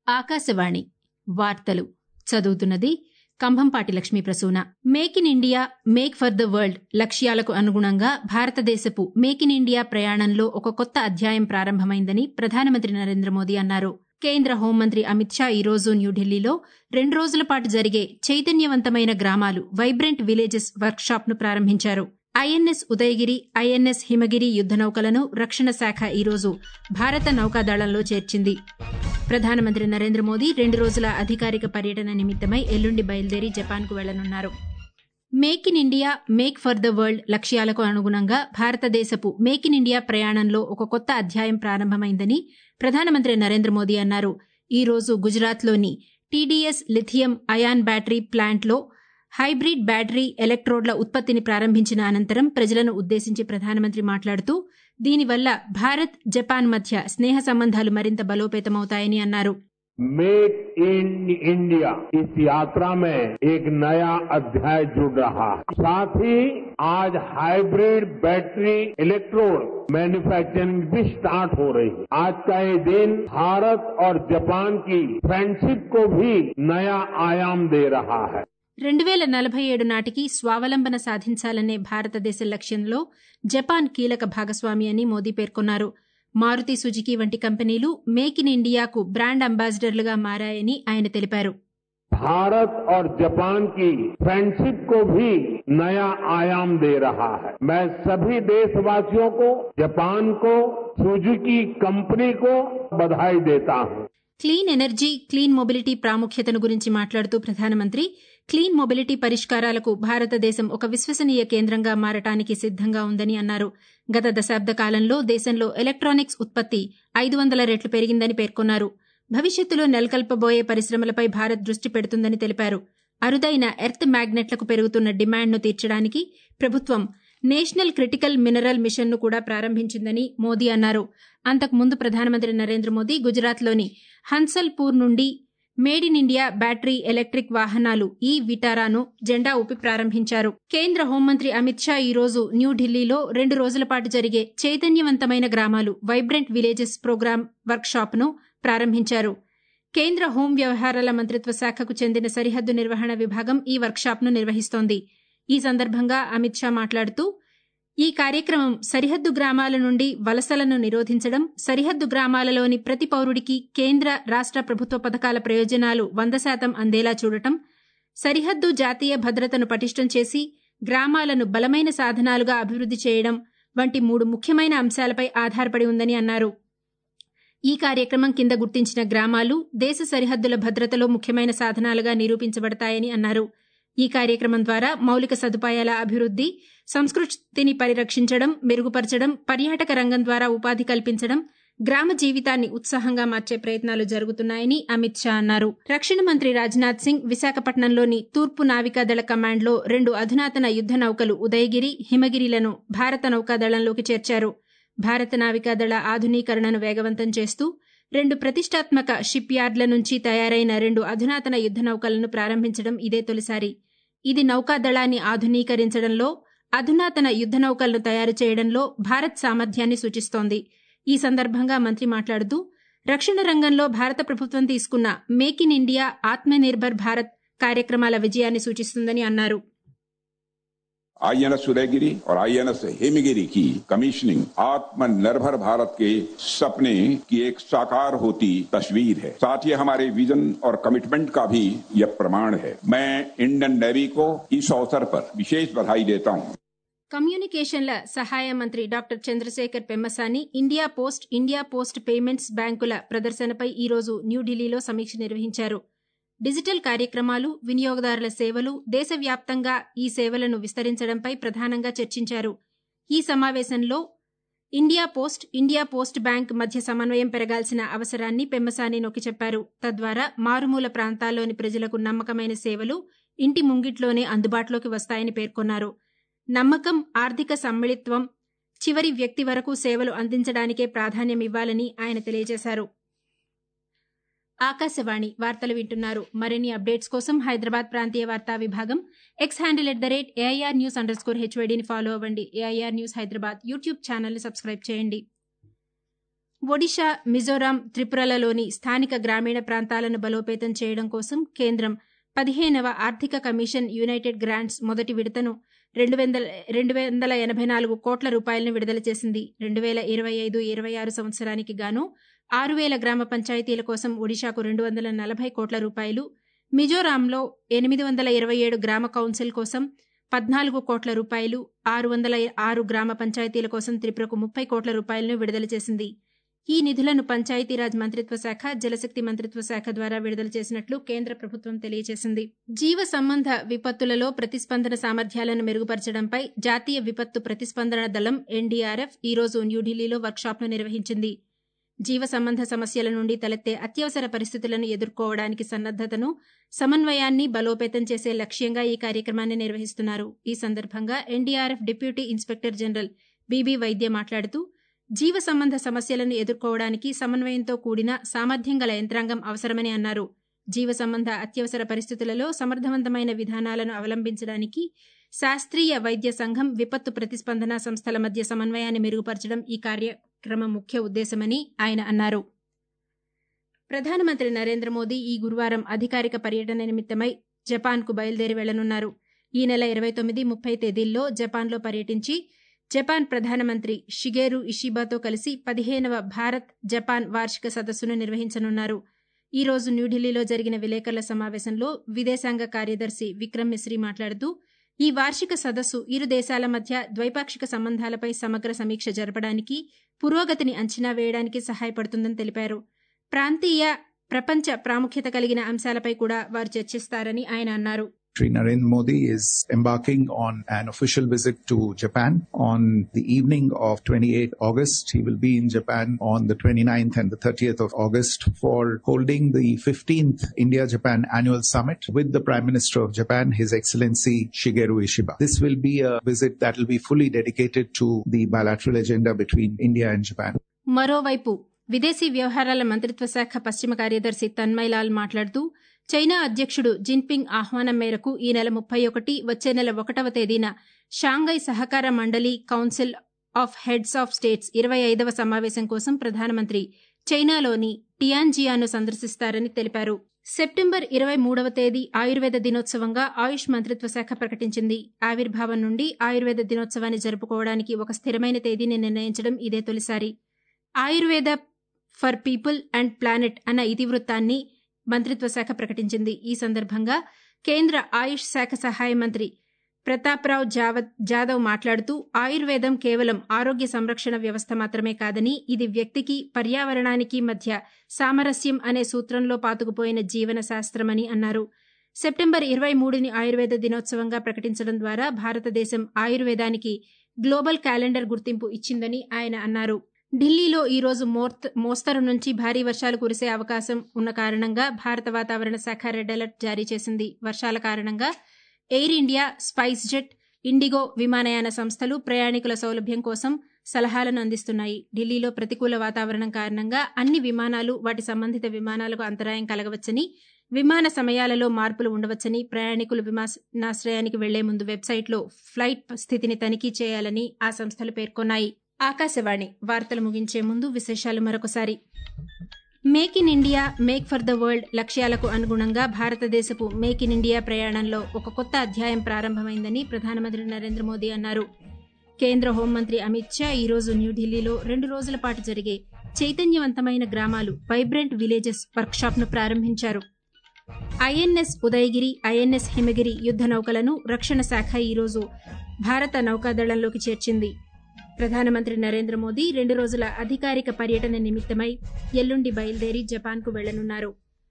ఆకాశవాణి వార్తలు చదువుతున్నది Kambhampati Lakshmi Prasuna make in India make for the world లక్ష్యాలకు అనుగుణంగా భారతదేశపు మేక్ ఇన్ ఇండియా ప్రయాణంలో ఒక కొత్త అధ్యాయం ప్రారంభమైందని ప్రధానమంత్రి నరేంద్ర మోదీ అన్నారు కేంద్ర హోంమంత్రి అమిత్ షా ఈ రోజు న్యూఢిల్లీలో రెండు రోజుల పాటు జరిగే చైతన్యవంతమైన గ్రామాలు వైబ్రెంట్ విలేజెస్ వర్క్షాప్ ను ప్రారంభించారు ఐఎన్ఎస్ ఉదయగిరి ఐఎన్ఎస్ హిమగిరి యుద్ద నౌకలను రక్షణ శాఖ ఈరోజు భారత నౌకాదళంలో చేర్చింది ప్రధానమంత్రి నరేంద్ర మోదీ రెండు రోజుల అధికారిక పర్యటన నిమిత్తమై ఎల్లుండి బయలుదేరి జపాన్కు వెళ్లనున్నారు make in India make for the world లక్ష్యాలకు అనుగుణంగా భారతదేశపు మేక్ ఇన్ ఇండియా ప్రయాణంలో ఒక కొత్త అధ్యాయం ప్రారంభమైందని ప్రధానమంత్రి నరేంద్ర మోదీ అన్నారు ఈ రోజు గుజరాత్లోని టీడీఎస్ లిథియం అయాన్ బ్యాటరీ ప్లాంట్లో హైబ్రిడ్ బ్యాటరీ ఎలక్ట్రోడ్ల ఉత్పత్తిని ప్రారంభించిన అనంతరం ప్రజలను ఉద్దేశించి ప్రధానమంత్రి మాట్లాడుతూ దీనివల్ల భారత్ జపాన్ మధ్య స్నేహ సంబంధాలు మరింత బలోపేతమవుతాయని అన్నారు मेक इन इंडिया इस यात्रा में एक नया अध्याय जुड़ रहा है साथ ही आज हाइब्रिड बैटरी इलेक्ट्रोड मैन्युफैक्चरिंग भी स्टार्ट हो रही है आज का ये दिन भारत और जापान की फ्रेंडशिप को भी नया आयाम दे रहा है రెండు వేల నలభై ఏడు నాటికి స్వావలంబన సాధించాలనే భారతదేశ లక్ష్యంలో జపాన్ కీలక భాగస్వామి అని మోదీ పేర్కొన్నారు మారుతి సుజుకి వంటి కంపెనీలు మేక్ ఇన్ ఇండియాకు బ్రాండ్ అంబాసిడర్లుగా మారాయని ఆయన తెలిపారు भारत और जापान की फ्रेंडशिप को भी नया आयाम दे रहा है मैं सभी देशवासियों को जापान को सुजुकी कंपनी को बधाई देता हूं క్లీన్ ఎనర్జీ క్లీన్ మొబిలిటీ ప్రాముఖ్యతను గురించి మాట్లాడుతూ ప్రధానమంత్రి క్లీన్ మొబిలిటీ పరిష్కారాలకు భారతదేశం ఒక విశ్వసనీయ కేంద్రంగా మారటానికి సిద్దంగా ఉందని అన్నారు గత దశాబ్ద కాలంలో దేశంలో ఎలక్ట్రానిక్స్ ఉత్పత్తి ఐదు వందల రెట్లు పెరిగిందని పేర్కొన్నారు భవిష్యత్తులో నెలకొల్పబోయే పరిశ్రమలపై భారత్ దృష్టి పెడుతుందని తెలిపారు అరుదైన ఎర్త్ మ్యాగ్నెట్లకు పెరుగుతున్న డిమాండ్ను తీర్చడానికి ప్రభుత్వం నేషనల్ క్రిటికల్ మినరల్ మిషన్ను కూడా ప్రారంభించిందని మోదీ అన్నారు అంతకుముందు ప్రధానమంత్రి నరేంద్ర మోదీ గుజరాత్లోని హన్సల్పూర్ నుండి made in India battery electric వాహనాలు ఈ విటారాను జెండా ఊపి ప్రారంభించారు కేంద్ర హోంమంత్రి అమిత్ షా ఈ రోజు న్యూఢిల్లీలో రెండు రోజుల పాటు జరిగే చైతన్యవంతమైన గ్రామాలు వైబ్రెంట్ విలేజెస్ ప్రోగ్రాం వర్క్షాప్ ను ప్రారంభించారు కేంద్ర హోం వ్యవహారాల మంత్రిత్వ శాఖకు చెందిన సరిహద్దు నిర్వహణ విభాగం ఈ వర్క్షాప్ ను నిర్వహిస్తోంది ఈ సందర్భంగా అమిత్ షా మాట్లాడుతూ ఈ కార్యక్రమం సరిహద్దు గ్రామాల నుండి వలసలను నిరోధించడం సరిహద్దు గ్రామాలలోని ప్రతి పౌరుడికి కేంద్ర రాష్ట ప్రభుత్వ పథకాల ప్రయోజనాలు వంద శాతం అందేలా చూడటం సరిహద్దు జాతీయ భద్రతను పటిష్టం చేసి గ్రామాలను బలమైన సాధనాలుగా అభివృద్ది చేయడం వంటి మూడు ముఖ్యమైన అంశాలపై ఆధారపడి ఉందని అన్నారు ఈ కార్యక్రమం కింద గుర్తించిన గ్రామాలు దేశ సరిహద్దుల భద్రతలో ముఖ్యమైన సాధనాలుగా నిరూపించబడతాయని అన్నారు ఈ కార్యక్రమం ద్వారా మౌలిక సదుపాయాల అభివృద్ది సంస్కృతిని పరిరక్షించడం మెరుగుపరచడం పర్యాటక రంగం ద్వారా ఉపాధి కల్పించడం గ్రామ జీవితాన్ని ఉత్సాహంగా మార్చే ప్రయత్నాలు జరుగుతున్నాయని అమిత్ షా అన్నారు రక్షణ మంత్రి రాజ్నాథ్ సింగ్ విశాఖపట్నంలోని తూర్పు నావికాదళ కమాండ్లో రెండు అధునాతన యుద్ద నౌకలు ఉదయగిరి హిమగిరిలను భారత నౌకాదళంలోకి చేర్చారు భారత నావికాదళ ఆధునీకరణను వేగవంతం చేస్తూ రెండు ప్రతిష్టాత్మక షిప్ యార్డ్ల నుంచి తయారైన రెండు అధునాతన యుద్ద నౌకలను ప్రారంభించడం ఇదే తొలిసారి ఇది నౌకాదళాన్ని ఆధునీకరించడంలో అధునాతన యుద్ద నౌకలను తయారు చేయడంలో భారత్ సామర్థ్యాన్ని సూచిస్తోంది ఈ సందర్భంగా మంత్రి మాట్లాడుతూ రక్షణ రంగంలో భారత ప్రభుత్వం తీసుకున్న make in India Atmanirbhar Bharat కార్యక్రమాల విజయాన్ని సూచిస్తుందని అన్నారు आईएनएस उदयगिरी और आईएनएस हेमगिरी की कमीशनिंग आत्मनिर्भर भारत के सपने की एक साकार होती तस्वीर है साथ ही हमारे विजन और कमिटमेंट का भी यह प्रमाण है मैं इंडियन नेवी को इस अवसर पर विशेष बधाई देता हूं కమ్యూనికేషన్ల సహాయ మంత్రి doctor Chandrasekhar Pemmasani India post India post payments బ్యాంకుల ప్రదర్శనపై ఈ రోజు న్యూఢిల్లీలో సమీక్ష నిర్వహించారు డిజిటల్ కార్యక్రమాలు వినియోగదారుల సేవలు దేశవ్యాప్తంగా ఈ సేవలను విస్తరించడంపై ప్రధానంగా చర్చించారు ఈ సమావేశంలో India post India post bank మధ్య సమన్వయం పెరగాల్సిన అవసరాన్ని పెమ్మసాని నొక్కి చెప్పారు తద్వారా మారుమూల ప్రాంతాల్లోని ప్రజలకు నమ్మకమైన సేవలు ఇంటి ముంగిట్లోనే అందుబాటులోకి వస్తాయని పేర్కొన్నారు నమ్మకం ఆర్థిక సమ్మిళిత్వం చివరి వ్యక్తి వరకు సేవలు అందించడానికే ప్రాధాన్యమివ్వాలని ఆయన తెలియజేశారు ఆకాశవాణి వార్తలు వింటున్నారు మరిన్ని అప్డేట్స్ కోసం హైదరాబాద్ ప్రాంతీయ వార్తా విభాగం X handle at the rate AIR news underscore హెచ్వైడీని ఫాలో అవ్వండి ఏఐఆర్ న్యూస్ హైదరాబాద్ యూట్యూబ్ ఛానల్ని సబ్స్క్రైబ్ చేయండి ఒడిషా మిజోరాం త్రిపురలలోని స్థానిక గ్రామీణ ప్రాంతాలను బలోపేతం చేయడం కోసం కేంద్రం పదిహేనవ ఆర్థిక కమిషన్ యునైటెడ్ గ్రాంట్స్ మొదటి విడతను రెండు వందల రెండు వందల ఎనభై నాలుగు కోట్ల రూపాయలను విడుదల చేసింది రెండు వేల ఇరవై ఐదు ఇరవై ఆరు సంవత్సరానికి గాను ఆరు వేల గ్రామ పంచాయతీల కోసం ఒడిశాకు రెండు వందల నలభై కోట్ల రూపాయలు మిజోరాంలో ఎనిమిది వందల ఇరవై ఏడు గ్రామ కౌన్సిల్ కోసం పద్నాలుగు కోట్ల రూపాయలు ఆరు వందల ఆరు గ్రామ పంచాయతీల కోసం త్రిపురకు ముప్పై కోట్ల రూపాయలను విడుదల చేసింది ఈ నిధులను పంచాయతీరాజ్ మంత్రిత్వ శాఖ జలశక్తి మంత్రిత్వ శాఖ ద్వారా విడుదల చేసినట్లు కేంద్ర ప్రభుత్వం తెలియజేసింది జీవ సంబంధ విపత్తులలో ప్రతిస్పందన సామర్థ్యాలను మెరుగుపరచడంపై జాతీయ విపత్తు ప్రతిస్పందన దళం ఎన్డీఆర్ఎఫ్ ఈ రోజు న్యూఢిల్లీలో వర్క్షాప్ను నిర్వహించింది జీవ సంబంధ సమస్యల నుండి తలెత్తే అత్యవసర పరిస్థితులను ఎదుర్కోవడానికి సన్నద్దతను సమన్వయాన్ని బలోపేతం చేసే లక్ష్యంగా ఈ కార్యక్రమాన్ని నిర్వహిస్తున్నారు ఈ సందర్భంగా NDRF deputy inspector general BB Vaidya మాట్లాడుతూ జీవ సంబంధ సమస్యలను ఎదుర్కోవడానికి సమన్వయంతో కూడిన సామర్థ్యం గల యంత్రాంగం అవసరమని అన్నారు జీవ సంబంధ అత్యవసర పరిస్థితులలో సమర్థవంతమైన విధానాలను అవలంబించడానికి శాస్త్రీయ వైద్య సంఘం విపత్తు ప్రతిస్పందన సంస్థల మధ్య సమన్వయాన్ని మెరుగుపరచడం ఈ కార్యక్రమం ముఖ్య ఉద్దేశమని ఆయన అన్నారు ప్రధానమంత్రి నరేంద్ర మోదీ ఈ గురువారం అధికారిక పర్యటన నిమిత్తమై జపాన్కు బయలుదేరి వెళ్లనున్నారు ఈ నెల ఇరవై తొమ్మిది ముప్పై తేదీల్లో జపాన్లో పర్యటించి జపాన్ ప్రధానమంత్రి షిగేరు ఇషిబాతో కలిసి పదిహేనవ భారత్ జపాన్ వార్షిక సదస్సును నిర్వహించనున్నారు ఈ రోజు న్యూఢిల్లీలో జరిగిన విలేకరుల సమావేశంలో విదేశాంగ కార్యదర్శి విక్రమ్ మిశ్రీ మాట్లాడుతూ ఈ వార్షిక సదస్సు ఇరు దేశాల మధ్య ద్వైపాక్షిక సంబంధాలపై సమగ్ర సమీక్ష జరపడానికి పురోగతిని అంచనా వేయడానికి సహాయపడుతుందని తెలిపారు ప్రాంతీయ ప్రపంచ ప్రాముఖ్యత కలిగిన అంశాలపై కూడా వారు చర్చిస్తారని ఆయన అన్నారు Sri Narendra Modi is embarking on an official visit to Japan on the evening of 28 August. He will be in Japan on the 29th and the 30th of August for holding the 15th India-Japan annual summit with the Prime Minister of Japan, His Excellency Shigeru Ishiba. This will be a visit that will be fully dedicated to the bilateral agenda between India and Japan. మరోవైపు విదేశీ వ్యవహారాల మంత్రిత్వ శాఖ పశ్చిమ కార్యదర్శి తన్మయ్ లాల్ మాట్లాడుతూ China అధ్యక్షుడు Jinping ఆహ్వానం మేరకు ఈ నెల ముప్పై ఒకటి వచ్చే నెల ఒకటవ తేదీన షాంఘై సహకార మండలి council of heads of states ఇరవై ఐదవ సమావేశం కోసం ప్రధానమంత్రి చైనాలోని టియాన్జియాను సందర్శిస్తారని తెలిపారు సెప్టెంబర్ ఇరవై మూడవ తేదీ ఆయుర్వేద దినోత్సవంగా ఆయుష్ మంత్రిత్వ శాఖ ప్రకటించింది ఆవిర్భావం నుండి ఆయుర్వేద దినోత్సవాన్ని జరుపుకోవడానికి ఒక స్థిరమైన తేదీని నిర్ణయించడం ఇదే తొలిసారి Ayurveda for people and planet అన్న ఇతివృత్తాన్ని మంత్రిత్వ శాఖ ప్రకటించింది ఈ సందర్భంగా కేంద్ర ఆయుష్ శాఖ సహాయ మంత్రి ప్రతాప్రావ్ జాదవ్ మాట్లాడుతూ ఆయుర్వేదం కేవలం ఆరోగ్య సంరక్షణ వ్యవస్థ మాత్రమే కాదని ఇది వ్యక్తికి పర్యావరణానికి మధ్య సామరస్యం అనే సూత్రంలో పాతుకుపోయిన జీవన శాస్త్రమని అన్నారు సెప్టెంబర్ ఇరవై మూడుని ఆయుర్వేద దినోత్సవంగా ప్రకటించడం ద్వారా భారతదేశం ఆయుర్వేదానికి గ్లోబల్ క్యాలెండర్ గుర్తింపు ఇచ్చిందని ఆయన అన్నారు ఢిల్లీలో ఈ రోజు మోస్తరు నుంచి భారీ వర్షాలు కురిసే అవకాశం ఉన్న కారణంగా భారత వాతావరణ శాఖ రెడ్ అలర్ట్ జారీ చేసింది వర్షాల కారణంగా Air India SpiceJet Indigo విమానయాన సంస్థలు ప్రయాణికుల సౌలభ్యం కోసం సలహాలను అందిస్తున్నాయి ఢిల్లీలో ప్రతికూల వాతావరణం కారణంగా అన్ని విమానాలు వాటి సంబంధిత విమానాలకు అంతరాయం కలగవచ్చని విమాన సమయాలలో మార్పులు ఉండవచ్చని ప్రయాణికులు విమానాశ్రయానికి వెళ్లే ముందు వెబ్సైట్లో ఫ్లైట్ స్థితిని తనిఖీ చేయాలని ఆ సంస్థలు పేర్కొన్నాయి ఆకాశవాణి వార్తలు ముగించే ముందు విశేషాలు మరొకసారి make in India make for the world లక్ష్యాలకు అనుగుణంగా భారతదేశపు మేక్ ఇన్ ఇండియా ప్రయాణంలో ఒక కొత్త అధ్యాయం ప్రారంభమైందని ప్రధానమంత్రి నరేంద్ర మోదీ అన్నారు కేంద్ర హోంమంత్రి అమిత్ షా ఈ రోజు న్యూఢిల్లీలో రెండు రోజుల పాటు జరిగే చైతన్యవంతమైన గ్రామాలు వైబ్రెంట్ విలేజెస్ వర్క్షాప్ను ప్రారంభించారు ఐఎన్ఎస్ ఉదయగిరి ఐఎన్ఎస్ హిమగిరి యుద్ద నౌకలను రక్షణ శాఖ ఈరోజు భారత నౌకాదళంలోకి చేర్చింది ప్రధానమంత్రి నరేంద్ర మోదీ రెండు రోజుల అధికారిక పర్యటన నిమిత్తమై ఎల్లుండి బయలుదేరి జపాన్కు వెళ్లనున్నారు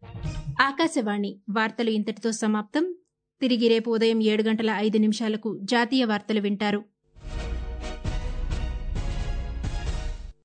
ఆకాశవాణి వార్తలు ఇంతటితో సమాప్తం తిరిగి రేపు ఉదయం ఏడు గంటల ఐదు నిమిషాలకు జాతీయ వార్తలు వింటారు